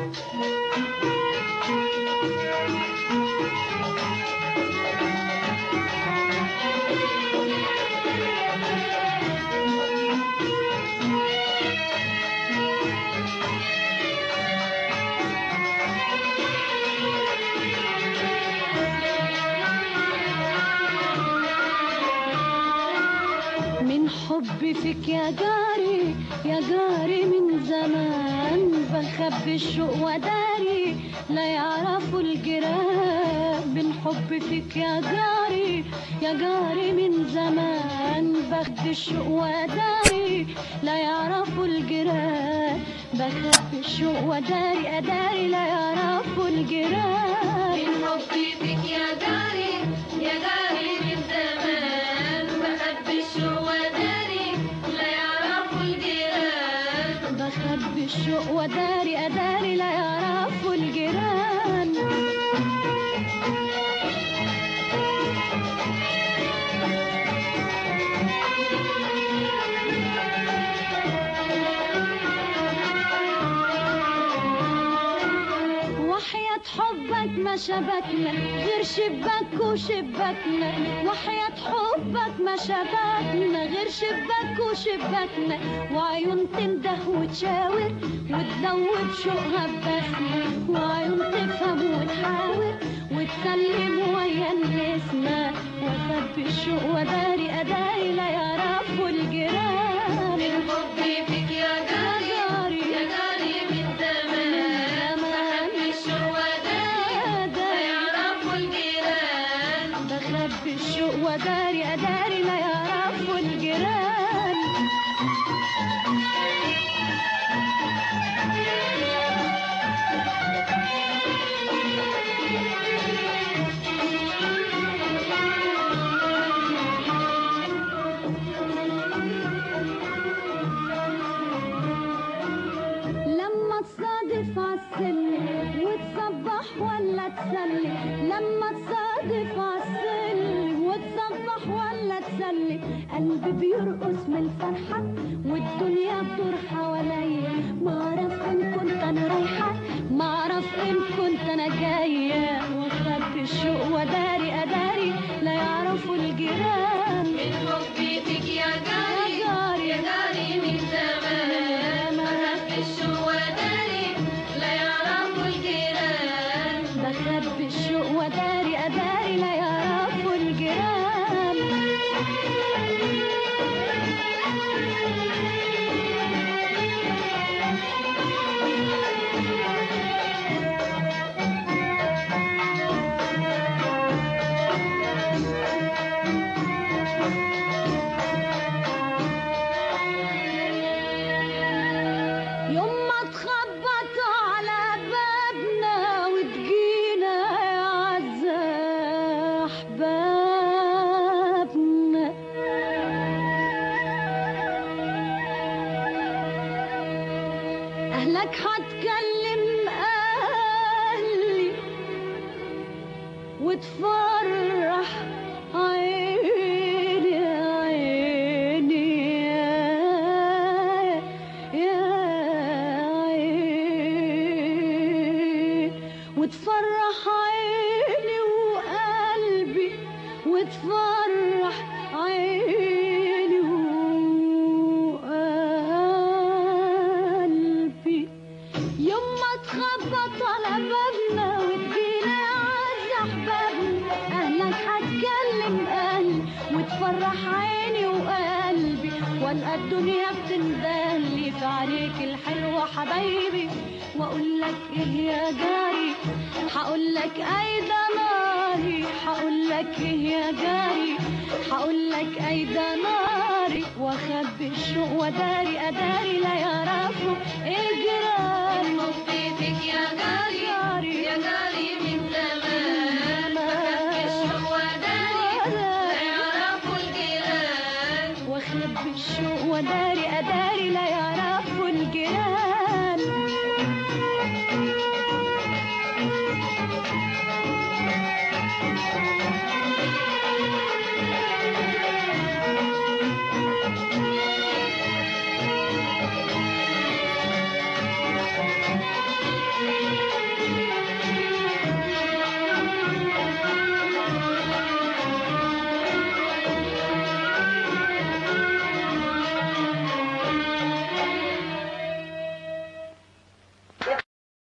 من حبي فيك يا جاري يا جاري من زمان بخبي الشوق وداري لا يعرفوا الجيران من حبي فيك يا جاري يا جاري من زمان بخبي الشوق وداري لا يعرفوا الجيران بخبي الشوق وداري أداري لا يعرفوا الجيران من حبي فيك يا جاري يا جاري من زمان بخبي الشوق وداري لا يعرفوا الجيران بخبي الشوق وداري أداري لا يعرفوا الجيران وحياة حبك ما شبكنا غير شباك وشباكنا وحياة حبك ما شبكنا غير شباك وشباكنا وعيون تنده وتشاور وتدوب شوقها ببسمة وعيون تفهم وتحاور وتسلم ويا النسمة وخبي الشوق وداري أداري لا يعرفوا الجيران من حبي فيك يا جاري يا جاري من زمان بخبي الشوق وداري لا يعرفوا الجيران بخبي الشوق وداري أداري لا يعرفوا الجيران لما تصادف عالسلم وتصبح ولا تسلي لما تصادف عالسلم وتصبح ولا تسلي قلبي بيرقص من الفرحة والدنيا بتدور حواليا ما اعرف ان كنت انا رايحة ما اعرف ان كنت انا جاية واخبي الشوق وداري اداري لا يعرفوا الجيران من حبي فيك يا جاري يا جاري. يا جاري من زمان بخبي الشوق وداري لا يعرفوا الجيران بخبي الشوق وداري أداري لا يعرفوا الجيران يوم ما تخبطوا على بابنا وتجينا يا عزة أحبابنا أهلك هتكلم أهلي وتفرح عيني عيني يا يا عيني وتفرح عيني وقلبي وتفرح عيني وقلبي يوم ما تخبط على بابنا وتجينا عز احبابنا اهلك هتكلم اهلي وتفرح عيني وقلبي والقى الدنيا بتندهلي في عليك الحلوة حبايبي واقول لك ايه يا جاري هقول لك ايدا ناري هقول لك ايه يا جاري هقول لك ايدا ناري واخبي الشوق وداري اداري لا يعرفوا الجيران من حبي فيك يا جاري يا جاري من زمان بخبي الشوق وداري لا يعرفوا الجيران واخبي الشوق وداري اداري لا يعرفوا الجيران